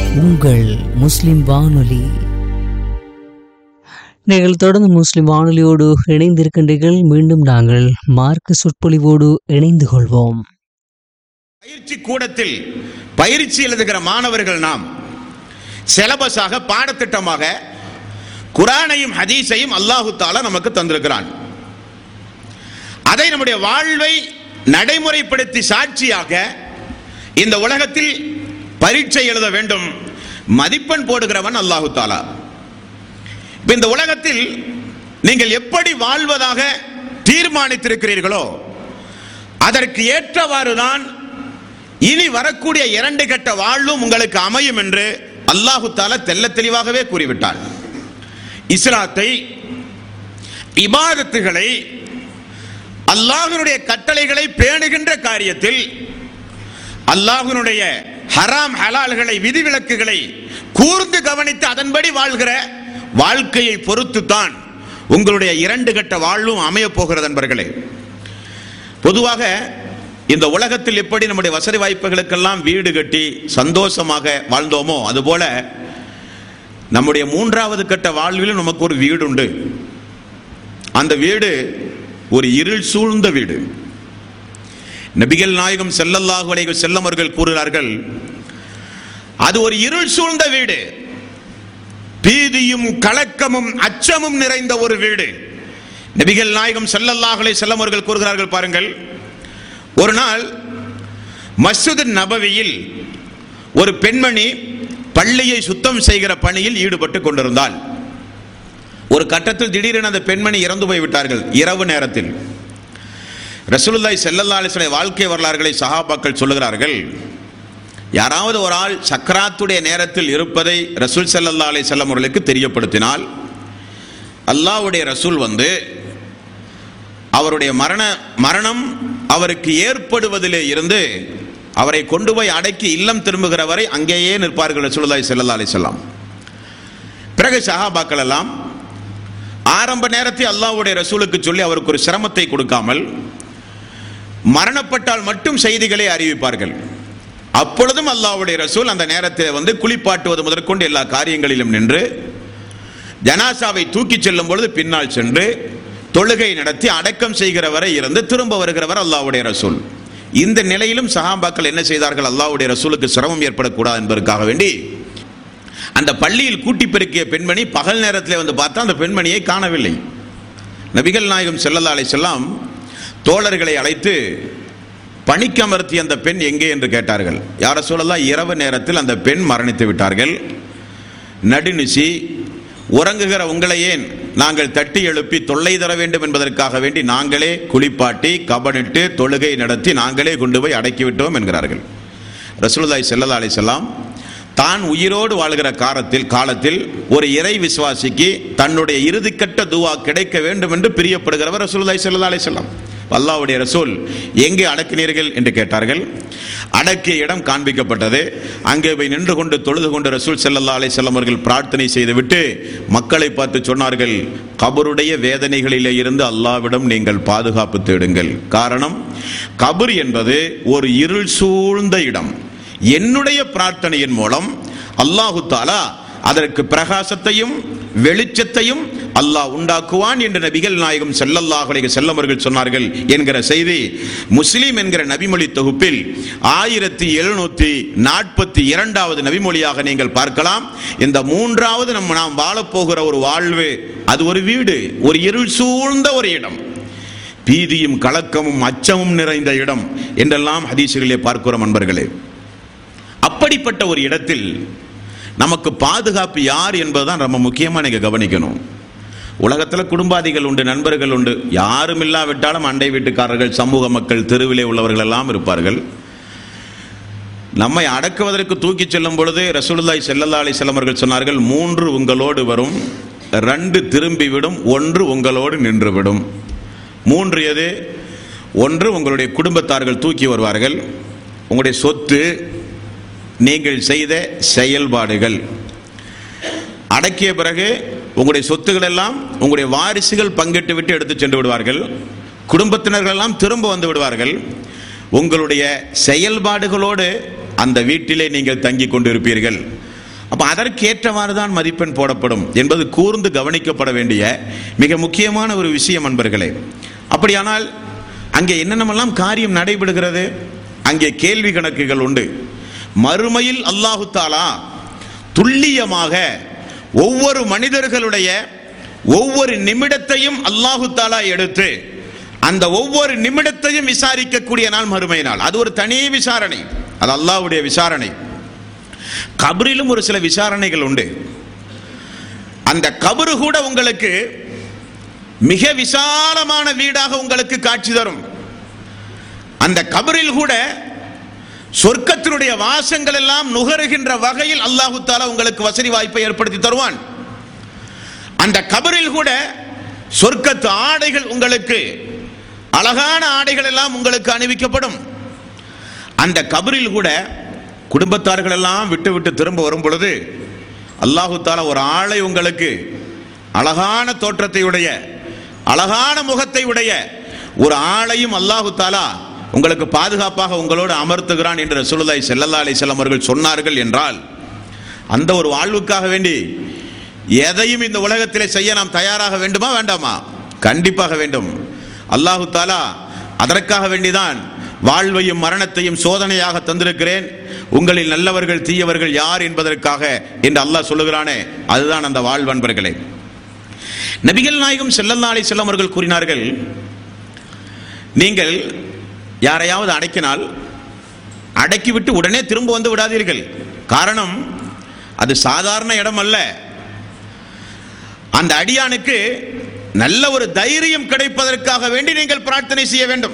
உங்கள் முஸ்லிம் வானொலி நீங்கள் தொடர்ந்து முஸ்லிம் வானொலியோடு இணைந்திருக்கின்றீர்கள் மீண்டும் நாங்கள் மார்க்க சொற்பொழிவோடு இணைந்து கொள்வோம் பயிற்சி கூடத்தில் பயிற்சி எழுதுகிற மாணவர்கள் நாம் சிலபஸாக பாடத்திட்டமாக குரானையும் ஹதீஸையும் அல்லாஹு தாலா நமக்கு தந்திருக்கிறான் அதை நம்முடைய வாழ்வை நடைமுறைப்படுத்தி சாட்சியாக இந்த உலகத்தில் பரீட்சை எழுத வேண்டும் மதிப்பெண் போடுகிறவன் அல்லாஹு தாலா இப்ப இந்த உலகத்தில் நீங்கள் எப்படி வாழ்வதாக தீர்மானித்திருக்கிறீர்களோ அதற்கு ஏற்றவாறுதான் இனி வரக்கூடிய இரண்டு கட்ட வாழ்வும் உங்களுக்கு அமையும் என்று அல்லாஹு தாலா தெல்ல தெளிவாகவே கூறிவிட்டார் இஸ்லாத்தை இபாதத்துகளை அல்லாஹ்வினுடைய கட்டளைகளை பேணுகின்ற காரியத்தில் அல்லாஹ்வினுடைய ஹராம் ஹலால்களை விதிவிலக்குகளை கூர்ந்து கவனித்து அதன்படி வாழ்கிற வாழ்க்கையை பொறுத்து தான் உங்களுடைய இரண்டு கட்ட வாழ்வும் அமையப் போகிறது நண்பர்களே பொதுவாக இந்த உலகத்தில் எப்படி நம்முடைய வசதி வாய்ப்புகளுக்கெல்லாம் வீடு கட்டி சந்தோஷமாக வாழ்ந்தோமோ அதுபோல நம்முடைய மூன்றாவது கட்ட வாழ்விலும் நமக்கு ஒரு வீடு உண்டு அந்த வீடு ஒரு இருள் சூழ்ந்த வீடு நபிகள் நாயகம் செல்லல்லாஹு அலைஹி செல்லம் அவர்கள் கூறுகிறார்கள் அது ஒரு இருள் சூழ்ந்த வீடு பீதியும் கலக்கமும் அச்சமும் நிறைந்த ஒரு வீடு நபிகள் நாயகம் செல்லல்லாஹு அலைஹி செல்லம் அவர்கள் கூறுகிறார்கள் பாருங்கள் ஒரு நாள் மஸ்ஜித் நபவியில் ஒரு பெண்மணி பள்ளியை சுத்தம் செய்கிற பணியில் ஈடுபட்டு கொண்டிருந்தாள் ஒரு கட்டத்தில் திடீரென அந்த பெண்மணி இறந்து போய் விட்டார்கள் இரவு நேரத்தில் ரசூலுல்லாய் செல்லல்லா அலிஸ்வலை வாழ்க்கை வரலாறுகளை சஹாபாக்கள் சொல்லுகிறார்கள் யாராவது ஒரு ஆள் சக்கராத்துடைய நேரத்தில் இருப்பதை ரசூல் செல்லல்லா அலி செல்லம் அவர்களுக்கு தெரியப்படுத்தினால் அல்லாஹ்வுடைய ரசூல் வந்து அவருடைய மரண மரணம் அவருக்கு ஏற்படுவதிலே இருந்து அவரை கொண்டு போய் அடக்கி இல்லம் திரும்புகிற வரை அங்கேயே நிற்பார்கள் ரசூலுல்லாஹி ஸல்லல்லாஹு அலைஹி வஸல்லம் பிறகு சஹாபாக்கள் எல்லாம் ஆரம்ப நேரத்தில் அல்லாஹ்வுடைய ரசூலுக்கு சொல்லி அவருக்கு ஒரு சிரமத்தை கொடுக்காமல் மரணப்பட்டால் மட்டும் செய்திகளை அறிவிப்பார்கள் அப்பொழுதும் அல்லாஹ்வுடைய ரசூல் அந்த நேரத்தில் வந்து குளிப்பாட்டுவது முதற்கொண்டு எல்லா காரியங்களிலும் நின்று ஜனாசாவை தூக்கிச் செல்லும் பொழுது பின்னால் சென்று தொழுகை நடத்தி அடக்கம் செய்கிற வரை இருந்து திரும்ப வருகிறவர் அல்லாஹ்வுடைய ரசூல் இந்த நிலையிலும் சஹாபாக்கள் என்ன செய்தார்கள் அல்லாஹ்வுடைய ரசூலுக்கு சிரமம் ஏற்படக்கூடாது என்பதற்காக வேண்டி அந்த பள்ளியில் கூட்டி பெருக்கிய பெண்மணி பகல் நேரத்தில் வந்து பார்த்தா அந்த பெண்மணியை காணவில்லை நபிகள் நாயகம் ஸல்லல்லாஹு அலைஹி செல்லாம் தோழர்களை அழைத்து பணிக்கமர்த்திய அந்த பெண் எங்கே என்று கேட்டார்கள் யார சொல்லலாம் இரவு நேரத்தில் அந்த பெண் மரணித்து விட்டார்கள் நடுநிசி உறங்குகிற உங்களை ஏன் நாங்கள் தட்டி எழுப்பி தொல்லை தர வேண்டும் என்பதற்காக வேண்டி நாங்களே குளிப்பாட்டி கபனிட்டு தொழுகை நடத்தி நாங்களே கொண்டு போய் அடக்கிவிட்டோம் என்கிறார்கள் ரசூலுல்லாஹி ஸல்லல்லாஹு அலைஹி வஸல்லம் தான் உயிரோடு வாழ்கிற காலத்தில் காலத்தில் ஒரு இறை விசுவாசிக்கு தன்னுடைய இறுதிக்கட்ட துவா கிடைக்க வேண்டும் என்று பிரியப்படுகிறவர் ரசூலுல்லாஹி ஸல்லல்லாஹு அலைஹி வஸல்லம் அல்லாஹ்வுடைய ரசூல் எங்கே அடக்கினீர்கள் என்று கேட்டார்கள் அடக்கிய இடம் காண்பிக்கப்பட்டது அங்கே போய் நின்று கொண்டு தொழுது கொண்டு ரசூல் ஸல்லல்லாஹு அலைஹி வஸல்லம் அவர்கள் பிரார்த்தனை செய்துவிட்டு மக்களை பார்த்து சொன்னார்கள் கபருடைய வேதனைகளிலே இருந்து அல்லாவிடம் நீங்கள் பாதுகாப்பு தேடுங்கள் காரணம் கபர் என்பது ஒரு இருள் சூழ்ந்த இடம் என்னுடைய பிரார்த்தனையின் மூலம் அல்லாஹு தாலா அதற்கு பிரகாசத்தையும் வெளிச்சத்தையும் அல்லாஹ் உண்டாக்குவான் என்று நபிகள் நாயகம் ஸல்லல்லாஹு அலைஹி செல்லம் அவர்கள் சொன்னார்கள் என்கிற செய்தி முஸ்லீம் என்கிற நபிமொழி தொகுப்பில் ஆயிரத்தி எழுநூத்தி நாற்பத்தி இரண்டாவது நபிமொழியாக நீங்கள் பார்க்கலாம் இந்த மூன்றாவது நம்ம நாம் வாழப்போகிற ஒரு வாழ்வு அது ஒரு வீடு ஒரு இருள் சூழ்ந்த ஒரு இடம் பீதியும் கலக்கமும் அச்சமும் நிறைந்த இடம் என்றெல்லாம் ஹதீசுகளிலே பார்க்கிறோம் நண்பர்களே அப்படிப்பட்ட ஒரு இடத்தில் நமக்கு பாதுகாப்பு யார் என்பதுதான் ரொம்ப முக்கியமாக நீங்க கவனிக்கணும் உலகத்தில் குடும்பாதிகள் உண்டு நண்பர்கள் உண்டு யாரும் இல்லாவிட்டாலும் அண்டை வீட்டுக்காரர்கள் சமூக மக்கள் தெருவிலே உள்ளவர்கள் எல்லாம் இருப்பார்கள் நம்மை அடக்குவதற்கு தூக்கிச் செல்லும் பொழுது ரசூலுல்லாஹி ஸல்லல்லாஹு அலைஹி வஸல்லம் அவர்கள் சொன்னார்கள் மூன்று உங்களோடு வரும் ரெண்டு திரும்பிவிடும் ஒன்று உங்களோடு நின்றுவிடும் மூன்று எது ஒன்று உங்களுடைய குடும்பத்தார்கள் தூக்கி வருவார்கள் உங்களுடைய சொத்து நீங்கள் செய்த செயல்பாடுகள் அடக்கிய பிறகு உங்களுடைய சொத்துக்கள் எல்லாம் உங்களுடைய வாரிசுகள் பங்கிட்டு விட்டு எடுத்து சென்று விடுவார்கள் குடும்பத்தினர்கள் எல்லாம் திரும்ப வந்து விடுவார்கள் உங்களுடைய செயல்பாடுகளோடு அந்த வீட்டிலே நீங்கள் தங்கி கொண்டிருப்பீர்கள் அப்ப அதற்கேற்றவாறு தான் மதிப்பெண் போடப்படும் என்பது கூர்ந்து கவனிக்கப்பட வேண்டிய மிக முக்கியமான ஒரு விஷயம் அன்பர்களே அப்படியானால் அங்கே என்னென்னமெல்லாம் காரியம் நடைபெறுகிறது அங்கே கேள்வி கணக்குகள் உண்டு மறுமையில் அல்லாஹு தாலா துல்லியமாக ஒவ்வொரு மனிதர்களுடைய ஒவ்வொரு நிமிடத்தையும் அல்லாஹு தாலா எடுத்து அந்த ஒவ்வொரு நிமிடத்தையும் விசாரிக்கக்கூடிய நாள் மறுமை நாள் அது ஒரு தனி விசாரணை அது அல்லாஹ்வுடைய விசாரணை கபரிலும் ஒரு சில விசாரணைகள் உண்டு அந்த கபரு கூட உங்களுக்கு மிக விசாலமான வீடாக உங்களுக்கு காட்சி தரும் அந்த கபரில் கூட சொர்க்கத்தினுடைய வாசங்கள் எல்லாம் நுகருகின்ற வகையில் அல்லாஹு தாலா உங்களுக்கு வசதி வாய்ப்பை ஏற்படுத்தி தருவான் அந்த கபரில் கூட சொர்க்கத்து ஆடைகள் உங்களுக்கு அழகான ஆடைகள் எல்லாம் உங்களுக்கு அணிவிக்கப்படும் அந்த கபரில் கூட குடும்பத்தார்கள் எல்லாம் விட்டு விட்டு திரும்ப வரும் பொழுது அல்லாஹு தாலா ஒரு ஆளை உங்களுக்கு அழகான தோற்றத்தை உடைய அழகான முகத்தை உடைய ஒரு ஆளையும் அல்லாஹு தாலா உங்களுக்கு பாதுகாப்பாக உங்களோடு அமர்த்துகிறான் என்று ரசூலுல்லாஹி ஸல்லல்லாஹு அலைஹி வஸல்லம் அவர்கள் சொன்னார்கள் என்றால் அந்த ஒரு வாழ்வுக்காக வேண்டி எதையும் இந்த உலகத்திலே செய்ய நாம் தயாராக வேண்டுமா வேண்டாமா கண்டிப்பாக வேண்டும் அல்லாஹு தாலா அதற்காக வேண்டிதான் வாழ்வையும் மரணத்தையும் சோதனையாக தந்திருக்கிறேன் உங்களில் நல்லவர்கள் தீயவர்கள் யார் என்பதற்காக என்று அல்லாஹ் சொல்லுகிறானே அதுதான் அந்த வாழ்வன்பர்களே நபிகள் நாயகம் ஸல்லல்லாஹு அலைஹி வஸல்லம் அவர்கள் கூறினார்கள் நீங்கள் யாரையாவது அடக்கினால் அடக்கிவிட்டு உடனே திரும்ப வந்து விடாதீர்கள் காரணம் அது சாதாரண இடம் அல்ல அந்த அடியானுக்கு நல்ல ஒரு தைரியம் கிடைப்பதற்காக வேண்டி நீங்கள் பிரார்த்தனை செய்ய வேண்டும்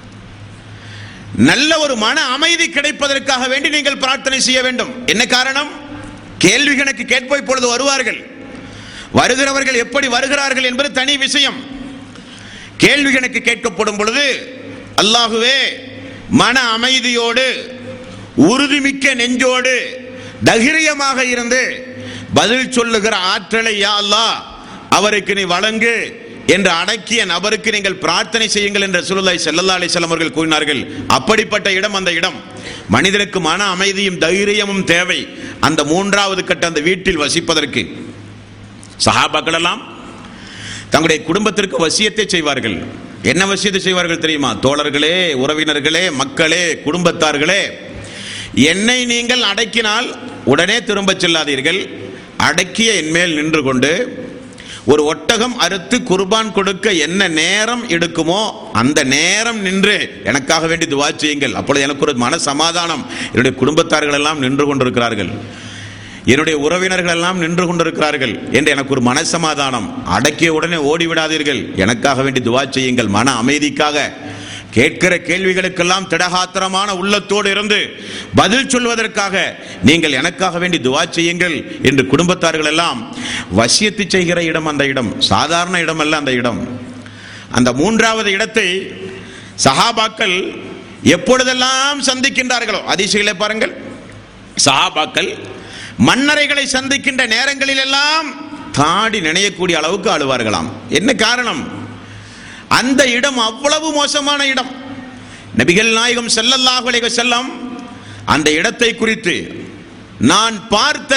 நல்ல ஒரு மன அமைதி கிடைப்பதற்காக வேண்டி நீங்கள் பிரார்த்தனை செய்ய வேண்டும் என்ன காரணம் கேள்வி கணக்கு கேட்போய் இப்பொழுது வருவார்கள் வருகிறவர்கள் எப்படி வருகிறார்கள் என்பது தனி விஷயம் கேள்வி கணக்கு கேட்கப்படும் பொழுது அல்லாஹுவே மன அமைதியோடு உறுதிமிக்க நெஞ்சோடு தைரியமாக இருந்து பதில் சொல்லுகிற ஆற்றலை யா அல்லாஹ் அவருக்கு நீ வழங்கு என்று அடக்கிய நபருக்கு நீங்கள் பிரார்த்தனை செய்யுங்கள் என்று சுருளாய் செல்லல்லா அலிசல்லம் அவர்கள் கூறினார்கள் அப்படிப்பட்ட இடம் அந்த இடம் மனிதனுக்கு மன அமைதியும் தைரியமும் தேவை அந்த மூன்றாவது கட்ட அந்த வீட்டில் வசிப்பதற்கு சஹாபாக்கள் எல்லாம் தங்களுடைய குடும்பத்திற்கு வசியத்தை செய்வார்கள் என்ன வசியத்தை செய்வார்கள் தெரியுமா தோழர்களே உறவினர்களே மக்களே குடும்பத்தார்களே என்னை நீங்கள் அடக்கினால் உடனே திரும்பச் செல்லாதீர்கள் அடக்கிய என்மேல் நின்று கொண்டு ஒரு ஒட்டகம் அறுத்து குர்பான் கொடுக்க என்ன நேரம் எடுக்குமோ அந்த நேரம் நின்று எனக்காக வேண்டி துவா செய்யுங்கள் அப்பொழுது எனக்கு ஒரு மன சமாதானம் என்னுடைய குடும்பத்தார்கள் எல்லாம் நின்று கொண்டிருக்கிறார்கள் என்னுடைய உறவினர்கள் எல்லாம் நின்று கொண்டிருக்கிறார்கள் என்று எனக்கு ஒரு மனசமாதானம் அடக்கிய உடனே ஓடிவிடாதீர்கள் எனக்காக வேண்டி துவா செய்யுங்கள் மன அமைதிக்காக கேட்கிற கேள்விகளுக்கெல்லாம் திடகாத்திரமான உள்ளத்தோடு இருந்து பதில் சொல்வதற்காக நீங்கள் எனக்காக வேண்டி துவா செய்யுங்கள் என்று குடும்பத்தார்கள் எல்லாம் வசியத்து செய்கிற இடம் அந்த இடம் சாதாரண இடம் அல்ல அந்த இடம் அந்த மூன்றாவது இடத்தை சஹாபாக்கள் எப்பொழுதெல்லாம் சந்திக்கின்றார்களோ அதிசயங்களை பாருங்கள் சஹாபாக்கள் மன்னரைகளை சந்திக்கின்ற நேரங்களில் எல்லாம் தாடி நினையக்கூடிய அளவுக்கு அழுவார்களாம் என்ன காரணம் அந்த இடம் அவ்வளவு மோசமான இடம் நபிகள் நாயகம் ஸல்லல்லாஹு அலைஹி வஸல்லம் அந்த இடத்தை குறித்து நான் பார்த்த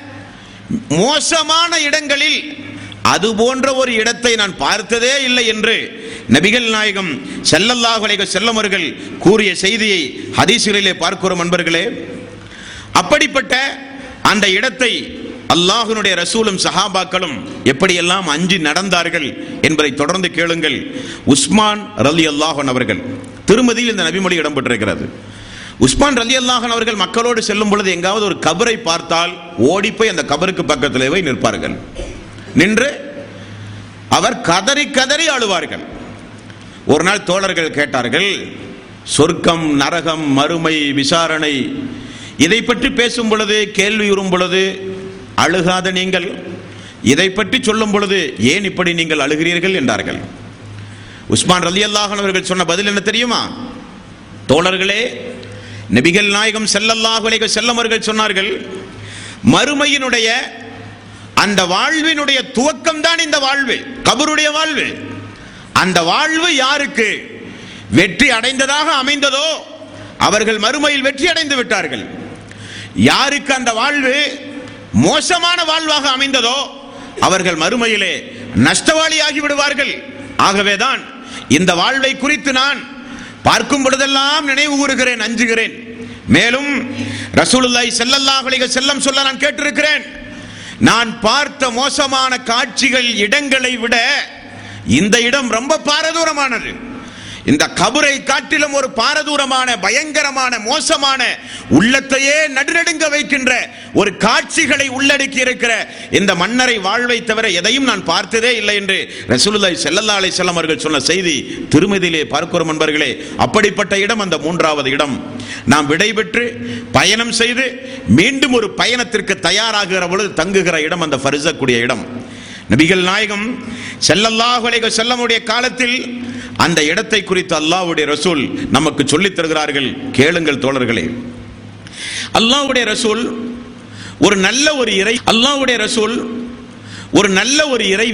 மோசமான இடங்களில் அது போன்ற ஒரு இடத்தை நான் பார்த்ததே இல்லை என்று நபிகள் நாயகம் ஸல்லல்லாஹு அலைஹி வஸல்லம் அவர்கள் கூறிய செய்தியை ஹதீஸ்களிலே பார்க்கிறோம் அன்பர்களே அப்படிப்பட்ட அந்த இடத்தை அல்லாஹ்வினுடைய ரசூலும் சஹாபாக்களும் எப்படியெல்லாம் அஞ்சி நடந்தார்கள் என்பதை தொடர்ந்து கேளுங்கள் உஸ்மான் ரலி அல்லாஹன் அவர்கள் திருமதியில் இந்த நபிமொழி இடம்பெற்றிருக்கிறது உஸ்மான் ரலி அல்லாஹன் அவர்கள் மக்களோடு செல்லும் பொழுது எங்காவது ஒரு கபரை பார்த்தால் ஓடிப்போய் அந்த கபருக்கு பக்கத்திலே போய் நிற்பார்கள் நின்று அவர் கதறி கதறி அழுவார்கள் ஒரு நாள் தோழர்கள் கேட்டார்கள் சொர்க்கம் நரகம் மறுமை விசாரணை இதை பற்றி பேசும் பொழுது கேள்வியுறும் பொழுது அழுகாத நீங்கள் இதை பற்றி சொல்லும் பொழுது ஏன் இப்படி நீங்கள் அழுகிறீர்கள் என்றார்கள் உஸ்மான் ரலி அல்லாஹன் அவர்கள் சொன்ன பதில் என்ன தெரியுமா தோழர்களே நபிகள் நாயகம் ஸல்லல்லாஹு அலைஹி வஸல்லம் அவர்கள் சொன்னார்கள் மறுமையினுடைய அந்த வாழ்வினுடைய துவக்கம் தான் இந்த வாழ்வு கபருடைய வாழ்வு அந்த வாழ்வு யாருக்கு வெற்றி அடைந்ததாக அமைந்ததோ அவர்கள் மறுமையில் வெற்றி அடைந்து விட்டார்கள் யாருக்கு அந்த வாழ்வு மோசமான வாழ்வாக அமைந்ததோ அவர்கள் மறுமையிலே நஷ்டவாளியாகி விடுவார்கள் ஆகவேதான் இந்த வாழ்வை குறித்து நான் பார்க்கும் பொழுதெல்லாம் நினைவு கூறுகிறேன் அஞ்சுகிறேன் மேலும் ரசூலுல்லாஹி ஸல்லல்லாஹு அலைஹி வஸல்லம் சொல்ல நான் கேட்டிருக்கிறேன் நான் பார்த்த மோசமான காட்சிகள் இடங்களை விட இந்த இடம் ரொம்ப பாரதூரமானது இந்த கபரை காட்டிலும் ஒரு பாரதூரமான பயங்கரமான மோசமான உள்ளத்தையே நடுநடுங்க வைக்கின்ற ஒரு காட்சிகளை உள்ளடக்கி இருக்கிற இந்த மன்னரை வாழ்வை தவிர எதையும் நான் பார்த்ததே இல்லை என்று ரசூலுல்லாஹி ஸல்லல்லாஹு அலைஹி வஸல்லம் அவர்கள் சொன்ன செய்தி திருமதியிலே பார்க்கிறோம் நண்பர்களே அப்படிப்பட்ட இடம் அந்த மூன்றாவது இடம் நாம் விடைபெற்று பயணம் செய்து மீண்டும் ஒரு பயணத்திற்கு தயாராகிற பொழுது தங்குகிற இடம் அந்த ஃபர்சக்கூடிய இடம் நபிகள் நாயகம் ஸல்லல்லாஹு அலைஹி வஸல்லமுடைய காலத்தில் அந்த இடத்தை குறித்து அல்லாஹ்வுடைய ரசூல் நமக்கு சொல்லித் தருகிறார்கள் கேளுங்கள் தோழர்களே அல்லாஹ்வுடைய ரசூல் ஒரு நல்ல ஒரு இறை அல்லாஹ்வுடைய ரசூல் ஒரு நல்ல ஒரு இறை